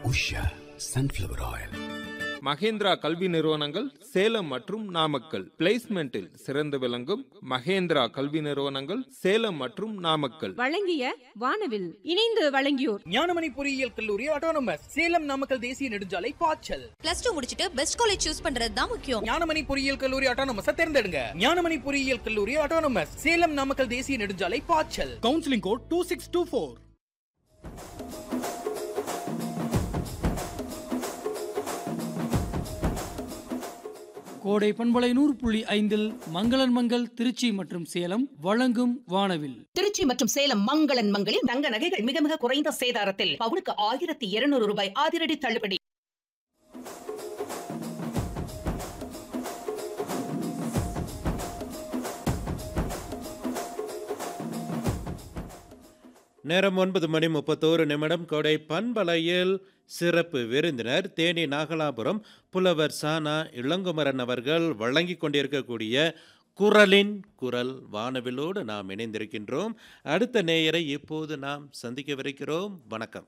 Usha sunflower oil Mahindra கல்வி நிறுவனங்கள் சேலம் மற்றும் நாமக்கல் பிளேஸ்மெண்டில் சிறந்து விளங்கும் மகேந்திரா கல்வி நிறுவனங்கள் சேலம் மற்றும் நாமக்கல் வழங்கிய வானவில் இணைந்து வழங்கியோர் ஞானமணி பொறியியல் கல்லூரி ஆட்டோனமஸ் சேலம் நாமக்கல் தேசிய நெடுஞ்சாலை பாய்ச்சல் பிளஸ் டூ முடிச்சிட்டு பெஸ்ட் காலேஜ் சூஸ் பண்றது தான் முக்கியம் ஞானமணி பொறியியல் கல்லூரி ஆட்டோனமஸ் தேர்ந்தெடுங்க ஞானமணி பொறியியல் கல்லூரி ஆட்டோனமஸ் சேலம் நாமக்கல் தேசிய நெடுஞ்சாலை பாய்ச்சல் counselling code two six two four கோடை பண்பலை நூறு புள்ளி ஐந்தில் மங்களன் மங்கள் திருச்சி மற்றும் சேலம் வழங்கும் வானவில் திருச்சி மற்றும் சேலம் மங்களன் மங்களில் தங்க நகைகள் மிக மிக குறைந்த சேதாரத்தில் பவுனுக்கு ஆயிரத்தி இருநூறு ரூபாய் அதிரடி தள்ளுபடி நேரம் ஒன்பது மணி முப்பத்தோரு நிமிடம் கோடை பண்பலையில் சிறப்பு விருந்தினர் தேனி நாகலாபுரம் புலவர் சானா இளங்குமரன் அவர்கள் வழங்கி கொண்டிருக்கக்கூடிய குரலின் குரல் வானவிலோடு நாம் இணைந்திருக்கின்றோம் அடுத்த நேயரை இப்போது நாம் சந்திக்கவிருக்கிறோம் வணக்கம்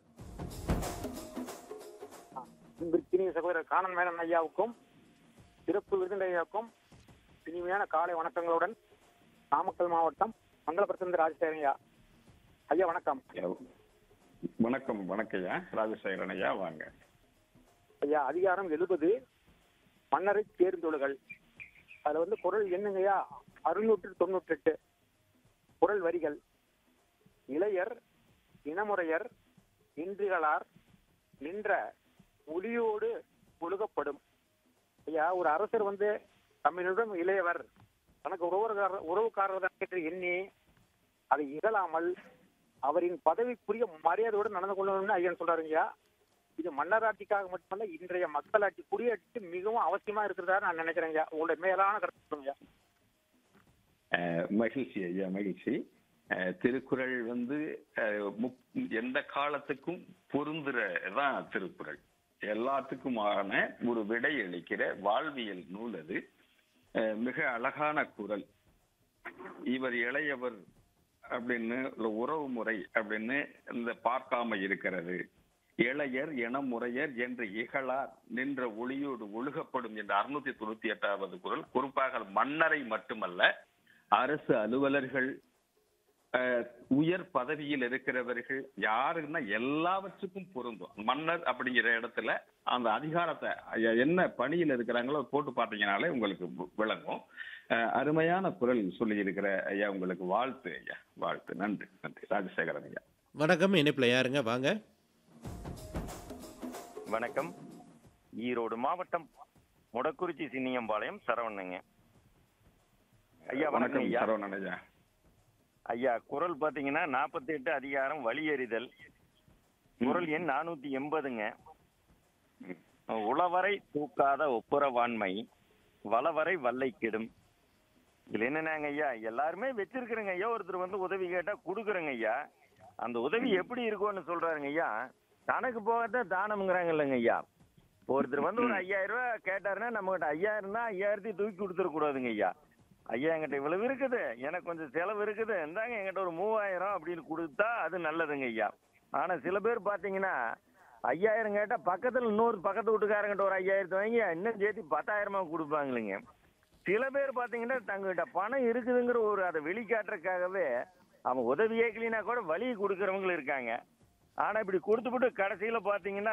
அன்பிற்கினிய சகோதரர் காணன் மேனன் ஐயாவுக்கும் சிறப்பு விருந்தினர் ஐயாவுக்கும் இனிமையான காலை வணக்கங்களுடன் நாமக்கல் மாவட்டம் மங்களபுரத்திலிருந்து ராஜசேகரன் ஐயா ஐயா வணக்கம் வணக்கம் வணக்கம்யா ராஜசேகரன் ஐயா வாங்க ஐயா அதிகாரம் எழுபது மன்னரை தேர்ந்தொழுகள் அதுல வந்து குரல் என்னங்கய்யா அறுநூற்று தொண்ணூற்றி எட்டு குரல் வரிகள் இளையர் இனமுறையர் இன்றிகளார் நின்ற ஒளியோடு ஒழுகப்படும் ஐயா ஒரு அரசர் வந்து தம்மிடம் இளையவர் தனக்கு உறவுக்காரர் உறவுக்காரர் தான் என்று எண்ணி அதை இகழாமல் அவரின் பதவிக்குரிய மரியாதையோடு நடந்து கொள்ளணும்னு ஐயன் சொல்றாருங்கய்யா இது மன்னராட்சிக்காக மட்டுமல்ல இன்றைய மக்களாட்சி குடியாட்சிக்கு மிகவும் அவசியமா இருக்கிறதா நான் நினைக்கிறேங்க உங்களுடைய மேலான கருத்து சொல்லுங்க அஹ், மகிழ்ச்சி ஐயா மகிழ்ச்சி அஹ், திருக்குறள் வந்து அஹ், முப்- எந்த காலத்துக்கும் பொருந்துறதான் திருக்குறள் எல்லாத்துக்குமான ஒரு விடை அளிக்கிற வாழ்வியல் நூல் அது அஹ், மிக அழகான குரல் இவர் இளையவர் அப்படின்னு ஒரு உறவு முறை அப்படின்னு இந்த பார்க்காம இருக்கிறது இளையர் இனமுறையர் என்று இகழார் நின்ற ஒளியோடு ஒழுகப்படும் என்ற அறுநூத்தி தொண்ணூத்தி எட்டாவது குரல் குறிப்பாக மன்னரை மட்டுமல்ல அரசு அலுவலர்கள் அஹ், உயர் பதவியில் இருக்கிறவர்கள் யாருன்னா எல்லாவற்றுக்கும் பொருந்தும் மன்னர் அப்படிங்கிற இடத்துல அந்த அதிகாரத்தை ஐயா, என்ன பணியில் இருக்கிறாங்களோ போட்டு பார்த்தீங்கனாலே உங்களுக்கு வி- விளங்கும் அஹ், அருமையான குரல் சொல்லி இருக்கிற ஐயா உங்களுக்கு வாழ்த்து ஐயா வாழ்த்து நன்றி நன்றி ராஜசேகரன் ஐயா வணக்கம் இணைப்பில் யாருங்க வாங்க வணக்கம் ஈரோடு மாவட்டம் முடக்குறிச்சி சின்னியம்பாளையம் சரவணங்க ஐயா வணக்கம் வணக்கம் ஐயா சரவணன் ஐயா ஐயா குரல் பாத்தீங்கன்னா நாற்பத்தி எட்டு அதிகாரம் வழியறிதல் குரல் எண் நானூத்தி எண்பதுங்க உளவரை தூக்காத ஒப்புரவாண்மை வளவரை வல்லை கெடும் இதுல என்னன்னாங்க ஐயா எல்லாருமே வச்சிருக்கிறேங்க ஐயா ஒருத்தர் வந்து உதவி கேட்டா கொடுக்குறேங்க ஐயா அந்த உதவி எப்படி இருக்கும்னு சொல்றாருங்க ஐயா தனக்கு போகத்தான் தானம்ங்கிறாங்க இல்லைங்க ஐயா இப்போ ஒருத்தர் வந்து ஒரு ஐயாயிரம் ரூபாய் கேட்டாருன்னா நம்ம கிட்ட ஐயாயிரம் தான் ஐயாயிரத்தையும் தூக்கி கொடுத்துட கூடாதுங்க ஐயா ஐயா என்கிட்ட இவ்வளவு இருக்குது எனக்கு கொஞ்சம் செலவு இருக்குது இந்தாங்க என்கிட்ட ஒரு மூவாயிரம் அப்படின்னு கொடுத்தா அது நல்லதுங்க ஐயா ஆனா சில பேர் பாத்தீங்கன்னா ஐயாயிரம் கேட்டா பக்கத்துல இன்னொரு பக்கத்து வீட்டுக்காரங்கிட்ட ஒரு ஐயாயிரத்தை வாங்கி இன்னும் சேர்த்து பத்தாயிரமா கொடுப்பாங்களுங்க சில பேர் பாத்தீங்கன்னா தங்ககிட்ட பணம் இருக்குதுங்கிற ஒரு அதை வெளிக்காட்டுறதுக்காகவே அவன் உதவி கேட்கலினா கூட வழி கொடுக்கறவங்களும் இருக்காங்க ஆனா இப்படி கொடுத்துவிட்டு கடைசியில பாத்தீங்கன்னா